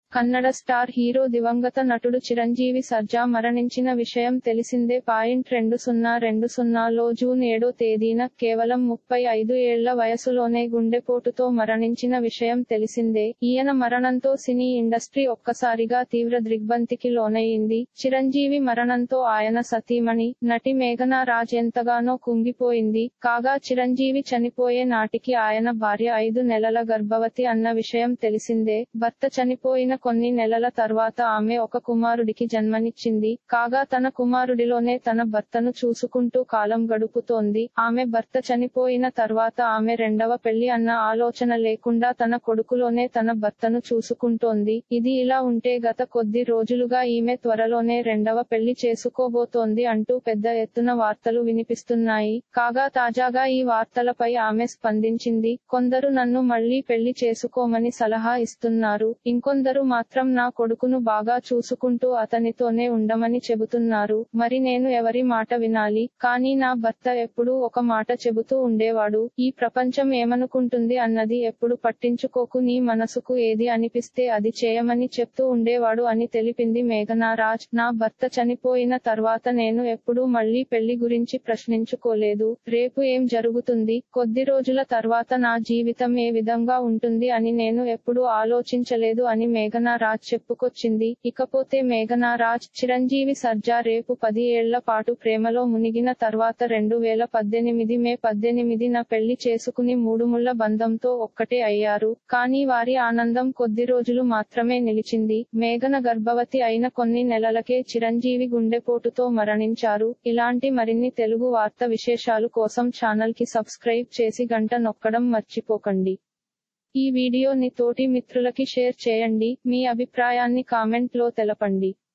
Kannada star hero దివంగత నటుడు చిరంజీవి సర్జా మరణించిన విషయం తెలిసిందే పాయింట్ రెండు సున్నా రెండు సున్నాలో జూన్ ఏడో తేదీన కేవలం ముప్పై ఐదు ఏళ్ల వయసులోనే గుండెపోటుతో మరణించిన విషయం తెలిసిందే ఈయన మరణంతో సినీ ఇండస్ట్రీ ఒక్కసారిగా తీవ్ర దిగ్బంతికి లోనయ్యింది చిరంజీవి మరణంతో ఆయన సతీమణి నటి మేఘనా రాజ్ ఎంతగానో కుంగిపోయింది కాగా చిరంజీవి చనిపోయే నాటికి ఆయన భార్య ఐదు నెలల గర్భవతి అన్న విషయం తెలిసిందే భర్త చనిపోయిన కొన్ని నెలల తర్వాత ఆమె ఒక కుమారుడికి జన్మనిచ్చింది కాగా తన కుమారుడిలోనే తన భర్తను చూసుకుంటూ కాలం గడుపుతోంది ఆమె భర్త చనిపోయిన తర్వాత ఆమె రెండవ పెళ్లి అన్న ఆలోచన లేకుండా తన కొడుకులోనే తన భర్తను చూసుకుంటోంది ఇది ఇలా ఉంటే గత కొద్ది రోజులుగా ఈమె త్వరలోనే రెండవ పెళ్లి చేసుకోబోతోంది అంటూ పెద్ద ఎత్తున వార్తలు వినిపిస్తున్నాయి కాగా తాజాగా ఈ వార్తలపై ఆమె స్పందించింది కొందరు నన్ను మళ్లీ పెళ్లి చేసుకోమని సలహా ఇస్తున్నారు ఇంకొందరు మాత్రం నా కొడుకును బాగా చూసుకుంటూ అతనితోనే ఉండమని చెబుతున్నారు మరి నేను ఎవరి మాట వినాలి కానీ నా భర్త ఎప్పుడూ ఒక మాట చెబుతూ ఉండేవాడు ఈ ప్రపంచం ఏమనుకుంటుంది అన్నది ఎప్పుడు పట్టించుకోకు నీ మనసుకు ఏది అనిపిస్తే అది చేయమని చెప్తూ ఉండేవాడు అని తెలిపింది మేఘనా రాజ్ నా భర్త చనిపోయిన తర్వాత నేను ఎప్పుడూ మళ్లీ పెళ్లి గురించి ప్రశ్నించుకోలేదు రేపు ఏం జరుగుతుంది కొద్ది రోజుల తర్వాత నా జీవితం ఏ విధంగా ఉంటుంది అని నేను ఎప్పుడూ ఆలోచించలేదు అని మేఘనా రాజ్ చెప్పుకొచ్చింది ఇకపోతే మేఘనా రాజ్ చిరంజీవి సర్జా రేపు పది ఏళ్ల పాటు ప్రేమలో మునిగిన తర్వాత రెండు వేల పద్దెనిమిది మే పద్దెనిమిదిన పెళ్లి చేసుకుని మూడుముళ్ల బంధంతో ఒక్కటే అయ్యారు కానీ వారి ఆనందం కొద్ది రోజులు మాత్రమే నిలిచింది మేఘన గర్భవతి అయిన కొన్ని నెలలకే చిరంజీవి గుండెపోటుతో మరణించారు ఇలాంటి మరిన్ని తెలుగు వార్త విశేషాలు కోసం ఛానల్ కి సబ్స్క్రైబ్ చేసి గంట నొక్కడం మర్చిపోకండి ఈ వీడియోని తోటి మిత్రులకి షేర్ చేయండి మీ అభిప్రాయాన్ని కామెంట్ లో తెలపండి